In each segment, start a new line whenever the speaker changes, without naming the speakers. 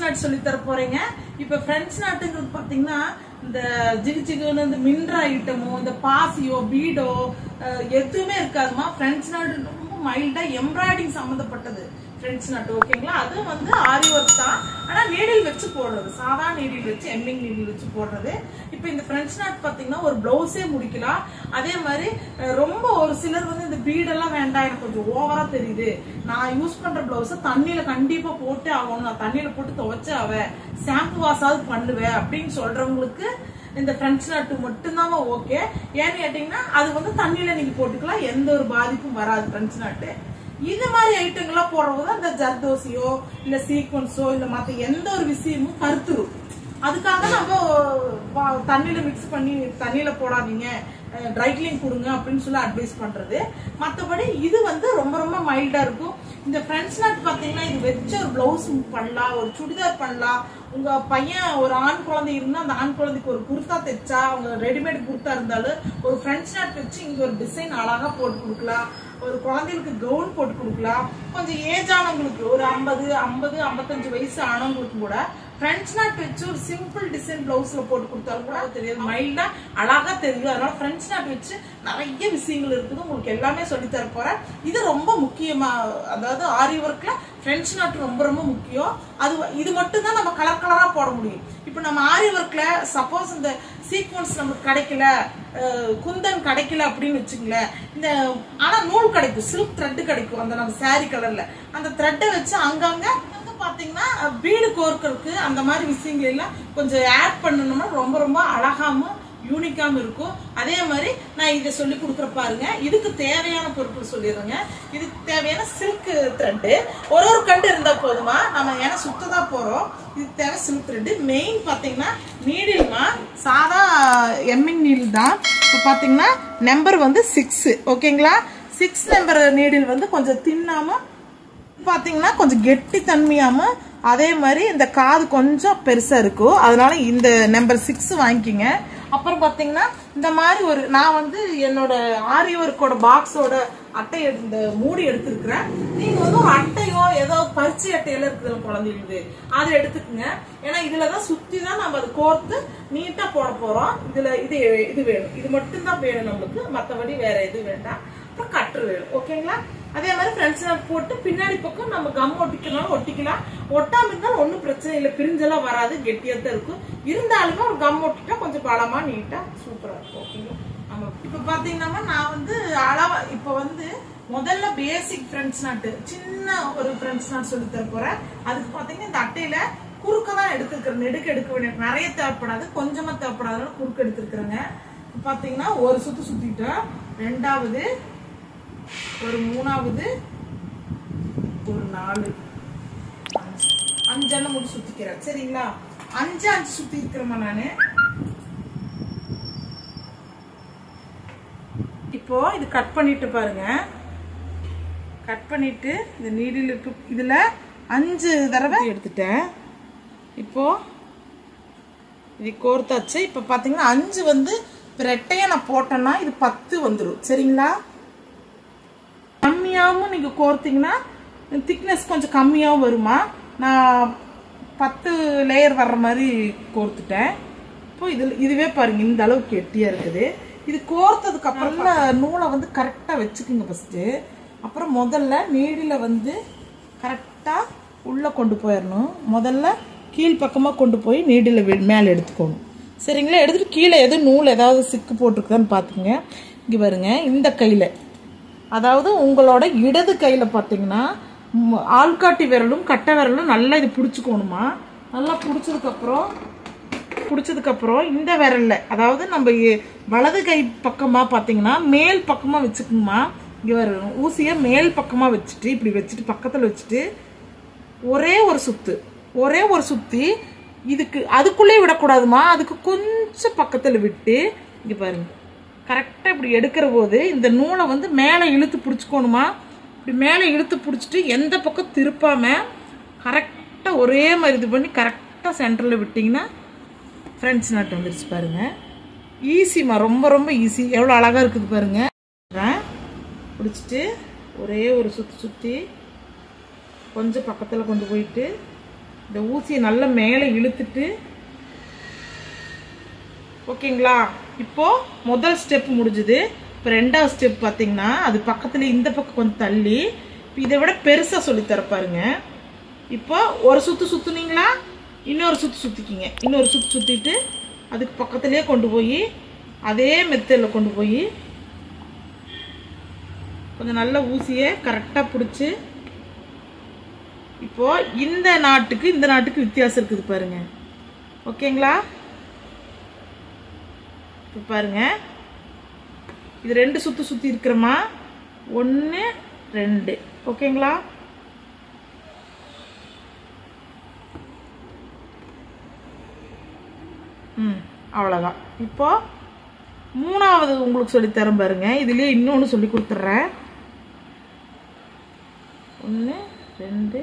Not சொல்லி தர போறேங்க இப்ப பிரெஞ்சு நாட்டுங்கிறது பாத்தீங்கன்னா இந்த ஜிகு ஜிகுன்னு இந்த மின்ற ஐட்டமோ இந்த பாசியோ பீடோ அஹ், எதுவுமே இருக்காதுமா பிரெஞ்சு நாட்டு ரொம்ப மைல்டா எம்ப்ராய்டிங் சம்பந்தப்பட்டது பிரெஞ்சு நாட்டு ஓகேங்களா அதுவும் வந்து ஆரி ஒர்க் தான் ஆனா நீடில் வச்சு போடுறது சாதா நீடில் வச்சு எம்மிங் நீடில் வச்சு போடுறது இப்ப இந்த பிரெஞ்சு நாட் பாத்தீங்கன்னா ஒரு பிளவுஸே முடிக்கலாம் அதே மாதிரி அஹ், ரொம்ப ஒரு சிலர் வந்து இந்த பீடெல்லாம் வேண்டாம் எனக்கு கொஞ்சம் ஓவரா தெரியுது நான் யூஸ் பண்ற பிளவுஸ தண்ணியில கண்டிப்பா போட்டு ஆகணும் நான் தண்ணியில போட்டு துவைச்சு அவ ஷாம்பு வாஷாவது பண்ணுவேன் அப்படின்னு சொல்றவங்களுக்கு இந்த பிரெஞ்சு நாட்டு மட்டும்தான் ஓகே ஏன்னு கேட்டீங்கன்னா அது வந்து தண்ணியில நீங்க போட்டுக்கலாம் எந்த ஒரு பாதிப்பும் வராது பிரெஞ்சு நாட்டு இது மாதிரி ஐட்டங்கள்லாம் போடுறபோது அந்த ஜர்தோசியோ இல்ல சீக்வன்ஸோ இல்ல மத்த எந்த ஒரு விஷயமும் கருத்துரும் அதுக்காக நம்ம வா- தண்ணியில மிக்ஸ் பண்ணி தண்ணியில போடாதீங்க ட்ரை கிளீன் கொடுங்க அப்படின்னு சொல்லி அட்வைஸ் பண்றது மத்தபடி இது வந்து ரொம்ப ரொம்ப மைல்டா இருக்கும் இந்த ஃப்ரெண்ட்ஸ் நாட் பாத்தீங்கன்னா இது வச்ச ஒரு பிளவுஸ் பண்ணலாம் ஒரு சுடிதார் பண்ணலாம் உங்க பையன் ஒரு ஆண் குழந்தை இருந்தா அந்த ஆண் குழந்தைக்கு ஒரு குர்தா தைச்சா அவங்க ரெடிமேட் குர்தா இருந்தாலும் ஒரு ஃப்ரெண்ட்ஸ் நாட் வச்சு இங்க ஒரு டிசைன் அழகா போட்டு கொடுக்கலாம் ஒரு குழந்தைகளுக்கு கவுன் போட்டு கொடுக்கலாம் கொஞ்சம் ஏஜ் ஆனவங்களுக்கு ஒரு ஐம்பது ஐம்பது ஐம்பத்தஞ்சு வயசு ஆனவங்களுக்கு கூட ஃப்ரெண்ட்ஸ் நாட் வச்சு ஒரு சிம்பிள் டிசைன் பிளவுஸ்ல போட்டு கொடுத்தாலும் கூட தெரியாது மைல்டா அழகா தெரியும் அதனால ஃப்ரெண்ட்ஸ் நாட் வச்சு நிறைய விஷயங்கள் இருக்குது உங்களுக்கு எல்லாமே சொல்லி தர போறேன் இது ரொம்ப முக்கியமா அதாவது ஆரி ஒர்க்ல ஃப்ரெண்ட்ஸ் நாட் ரொம்ப ரொம்ப முக்கியம் அது இது மட்டும் தான் நம்ம கலர் கலரா போட முடியும் இப்போ நம்ம ஆரி ஒர்க்ல சப்போஸ் இந்த சீக்வன்ஸ் நமக்கு கிடைக்கல அஹ், குந்தன் கிடைக்கல அப்படின்னு வச்சுங்களேன் இந்த ஆனா நூல் கிடைக்கும் சில்க் த்ரெட் கிடைக்கும் அந்த நம்ம saree கலர்ல அந்த த்ரெட்டை வச்சு அங்கங்க வந்து பாத்தீங்கன்னா பீடு கோர்க்கறதுக்கு அந்த மாதிரி விஷயங்கள் எல்லாம் கொஞ்சம் ஆட் பண்ணணும்னா ரொம்ப ரொம்ப அழகாவும் யூனிக்காவும் இருக்கும் அதே மாதிரி நான் இதை சொல்லி கொடுக்குற பாருங்க இதுக்கு தேவையான பொருட்கள் சொல்லிடுறேங்க இதுக்கு தேவையான சில்க் த்ரெட்டு ஒரு ஒரு கண்டு இருந்தா போதுமா நம்ம ஏன்னா சுத்ததா போறோம் இதுக்கு தேவை சில்க் த்ரெட்டு மெயின் பாத்தீங்கன்னா நீடில்மா சாதா எம்மிங் நீடில் தான் இப்போ பாத்தீங்கன்னா நம்பர் வந்து சிக்ஸ் ஓகேங்களா சிக்ஸ் நம்பர் நீடில் வந்து கொஞ்சம் தின்னாம பாத்தீங்கன்னா கொஞ்சம் கெட்டி தன்மையாம அதே மாதிரி இந்த காது கொஞ்சம் பெருசா இருக்கும் அதனால இந்த நம்பர் சிக்ஸ் வாங்கிக்கிங்க அப்புறம் பாத்தீங்கன்னா இந்த மாதிரி ஒரு நான் வந்து என்னோட ஆரி ஒர்க்கோட பாக்ஸோட அட்டை எடுத்து- இந்த மூடி எடுத்திருக்கிறேன் நீங்க வந்து ஒரு அட்டையோ ஏதோ பரிச்சை அட்டையில இருக்குது குழந்தைங்களுக்கு அதை எடுத்துக்கங்க ஏன்னா இதுலதான் சுத்தி தான் நம்ம அதை கோர்த்து நீட்டா போட போறோம் இதுல இது இது வேணும் இது மட்டும் தான் வேணும் நம்மளுக்கு மத்தபடி வேற எது வேண்டாம் அப்புறம் கட்டுரு வேணும் ஓகேங்களா அதே மாதிரி ஃப்ரெண்ட்ஸ் நாட் போட்டு பின்னாடி பக்கம் நம்ம கம் ஒட்டிக்கனாலும் ஒட்டிக்கலாம் ஒட்டாம இருந்தாலும் ஒன்றும் பிரச்சனை இல்லை பிரிஞ்செல்லாம் வராது கெட்டியா தான் இருக்கும் இருந்தாலுமே ஒரு கம் ஒட்டிட்டா கொஞ்சம் பலமா நீட்டா சூப்பரா இருக்கும் ஓகேங்களா ஆமா இப்ப பாத்தீங்கன்னா நான் வந்து அளவா இப்ப வந்து முதல்ல பேசிக் ஃப்ரெண்ட்ஸ் நாட்டு சின்ன ஒரு ஃப்ரெண்ட்ஸ் நாட் சொல்லி தர போறேன் அதுக்கு பாத்தீங்கன்னா இந்த அட்டையில குறுக்க தான் எடுத்துருக்கிறேன் நெடுக்க எடுக்க வேண்டிய நிறைய தேவைப்படாது கொஞ்சமா தேவைப்படாதனால குறுக்க எடுத்துருக்கிறேங்க பாத்தீங்கன்னா ஒரு சுத்து சுத்திட்டோம் ரெண்டாவது ஒரு மூணாவது ஒரு நாலு அஞ்சு. அஞ்செண்ணம் முடிச்சு சுத்திக்கிறேன் சரிங்களா அஞ்சு அஞ்சு சுத்தி இருக்கிறேம்மா நானு இப்போ இது கட் பண்ணிட்டு பாருங்க கட் பண்ணிட்டு இந்த நீடில் இருக்கு இதுல அஞ்சு தடவை எடுத்துட்டேன் இப்போ இது கோர்த்தாச்சு இப்போ பார்த்தீங்கன்னா அஞ்சு வந்து இப்போ ரெட்டையை நான் போட்டேன்னா இது பத்து வந்துடும் சரிங்களா கம்மியாகவும் நீங்கள் கோர்த்தீங்கன்னா திக்னஸ் கொஞ்சம் கம்மியாகவும் வருமா நான் பத்து லேயர் வர்ற மாதிரி கோர்த்துட்டேன் இப்போ இது இதுவே பாருங்க இந்த அளவுக்கு கெட்டியாக இருக்குது இது கோர்த்ததுக்கு அப்புறம்ல நூலை வந்து கரெக்டாக வச்சுக்குங்க ஃபஸ்ட்டு அப்புறம் முதல்ல நீடில் வந்து கரெக்டாக உள்ளே கொண்டு போயிடணும் முதல்ல கீழ் பக்கமாக கொண்டு போய் நீடில் மேலே எடுத்துக்கணும் சரிங்களா எடுத்துட்டு கீழே எதுவும் நூல் ஏதாவது சிக்கு போட்டிருக்குதான்னு பார்த்துங்க இங்கே பாருங்க இந்த கையில் அதாவது உங்களோட இடது கையில் பார்த்தீங்கன்னா ம், ஆள்காட்டி விரலும் கட்டை விரலும் நல்லா இது பிடிச்சிக்கணுமா நல்லா பிடிச்சதுக்கப்புறம் பிடிச்சதுக்கப்புறம் இந்த விரல்ல அதாவது நம்ம இ- வலது கை பக்கமாக பார்த்தீங்கன்னா மேல் பக்கமாக வச்சுக்குங்கம்மா இங்கே வர ஊசியை மேல் பக்கமாக வச்சுட்டு இப்படி வச்சுட்டு பக்கத்தில் வச்சுட்டு ஒரே ஒரு சுத்து ஒரே ஒரு சுத்தி இதுக்கு அதுக்குள்ளே விடக்கூடாதுமா அதுக்கு கொஞ்சம் பக்கத்தில் விட்டு இங்க பாருங்க கரெக்டாக இப்படி எடுக்கிற போது இந்த நூலை வந்து மேலே இழுத்து பிடிச்சிக்கணுமா இப்படி மேலே இழுத்து பிடிச்சிட்டு எந்த பக்கம் திருப்பாம கரெக்டாக ஒரே மாதிரி இது பண்ணி கரெக்டாக சென்டரில் விட்டிங்கன்னா ஃப்ரெண்ட்ஸ் நாட் வந்துருச்சு பாருங்க ஈஸிமா ரொம்ப ரொம்ப ஈஸி எவ்வளோ அழகாக இருக்குது பாருங்க பிடிச்சிட்டு ஒரே ஒரு சுற்றி சுற்றி கொஞ்சம் பக்கத்தில் கொண்டு போயிட்டு இந்த ஊசியை நல்லா மேலே இழுத்துட்டு ஓகேங்களா இப்போ முதல் ஸ்டெப் முடிஞ்சுது இப்போ ரெண்டாவது ஸ்டெப் பார்த்தீங்கன்னா அது பக்கத்தில் இந்த பக்கம் கொஞ்சம் தள்ளி இப்போ இதை விட பெருசாக சொல்லித்தர பாருங்க இப்போ ஒரு சுற்று சுற்றுனீங்களா இன்னொரு சுற்று சுற்றிக்கிங்க இன்னொரு சுற்று சுற்றிட்டு அதுக்கு பக்கத்துலேயே கொண்டு போய் அதே மெத்தடில் கொண்டு போய் கொஞ்சம் நல்ல ஊசியை கரெக்டாக பிடிச்சி இப்போ இந்த நாட்டுக்கு இந்த நாட்டுக்கு வித்தியாசம் இருக்குது பாருங்க ஓகேங்களா இப்போ பாருங்க இது ரெண்டு சுத்து சுத்தி இருக்கிறோமா ஒன்று ரெண்டு ஓகேங்களா ம் அவ்வளோதான் இப்போ மூணாவது உங்களுக்கு சொல்லித்தரேன் பாருங்க இதுலேயே இன்னொன்று சொல்லி கொடுத்துட்றேன் ஒன்று ரெண்டு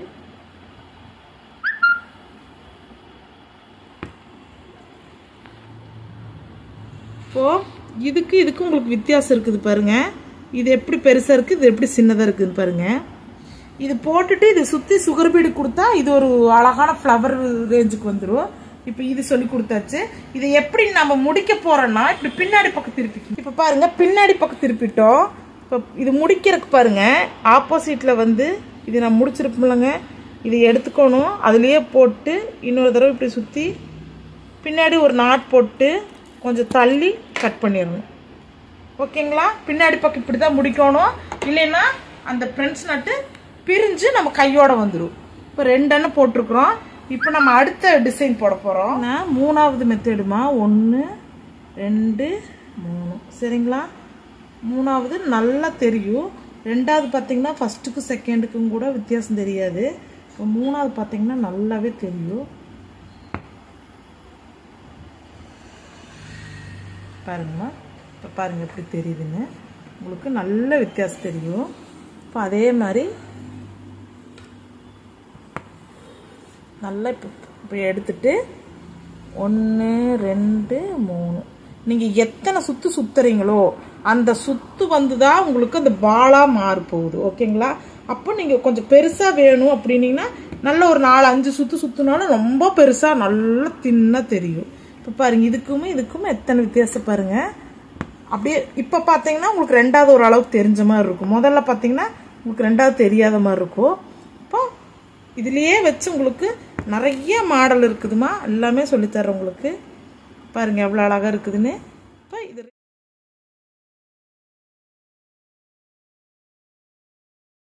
இப்போ இதுக்கு இதுக்கு உங்களுக்கு வித்தியாசம் இருக்குது பாருங்க இது எப்படி பெருசாக இருக்குது இது எப்படி சின்னதாக இருக்குதுன்னு பாருங்க இது போட்டுட்டு இது சுற்றி சுகர் பீடு கொடுத்தா இது ஒரு அழகான ஃப்ளவர் ரேஞ்சுக்கு வந்துடும் இப்போ இது சொல்லி கொடுத்தாச்சு இதை எப்படி நம்ம முடிக்க போறோம்னா இப்படி பின்னாடி பக்கம் திருப்பி இப்போ பாருங்க பின்னாடி பக்கம் திருப்பிட்டோம் இப்போ இது முடிக்கிறதுக்கு பாருங்க ஆப்போசிட்ல வந்து இது நான் முடிச்சிருப்போம்லங்க இதை எடுத்துக்கணும் அதுலயே போட்டு இன்னொரு தடவை இப்படி சுற்றி பின்னாடி ஒரு நாட் போட்டு கொஞ்சம் தள்ளி கட் பண்ணிடணும் ஓகேங்களா பின்னாடி பக்கம் இப்படி தான் முடிக்கணும் இல்லைன்னா அந்த ஃப்ரெண்ட்ஸ் நட்டு பிரிஞ்சு நம்ம கையோட வந்துடும் இப்போ ரெண்டு எண்ணெய் போட்டிருக்கிறோம் இப்போ நம்ம அடுத்த டிசைன் போட போகிறோம் நான் மூணாவது மெத்தடுமா ஒன்று ரெண்டு மூணு சரிங்களா மூணாவது நல்லா தெரியும் ரெண்டாவது பார்த்தீங்கன்னா ஃபஸ்ட்டுக்கும் செகண்டுக்கும் கூட வித்தியாசம் தெரியாது இப்போ மூணாவது பார்த்தீங்கன்னா நல்லாவே தெரியும் பாருங்கம்மா இப்போ பாருங்கள் எப்படி தெரியுதுன்னு உங்களுக்கு நல்ல வித்தியாசம் தெரியும் இப்போ அதே மாதிரி நல்லா இப்போ இப்போ எடுத்துட்டு ஒன்று ரெண்டு மூணு நீங்கள் எத்தனை சுற்று சுற்றுறீங்களோ அந்த சுத்து வந்து தான் உங்களுக்கு அந்த பாலாக மாறு போகுது ஓகேங்களா அப்போ நீங்கள் கொஞ்சம் பெருசாக வேணும் அப்படின்னீங்கன்னா நல்ல ஒரு நாலு அஞ்சு சுற்று சுற்றுனாலும் ரொம்ப பெருசாக நல்லா தின்னாக தெரியும் இப்போ பாருங்க இதுக்கும் இதுக்கும் எத்தனை வித்தியாசம் பாருங்க அப்படியே இப்போ பார்த்தீங்கன்னா உங்களுக்கு ரெண்டாவது ஒரு அளவுக்கு தெரிஞ்ச மாதிரி இருக்கும் முதல்ல பார்த்தீங்கன்னா உங்களுக்கு ரெண்டாவது தெரியாத மாதிரி இருக்கும் இப்போ இதுலேயே வச்சு உங்களுக்கு நிறைய மாடல் இருக்குதுமா எல்லாமே சொல்லித்தரேன் உங்களுக்கு பாருங்க எவ்வளோ அழகாக இருக்குதுன்னு இப்போ இது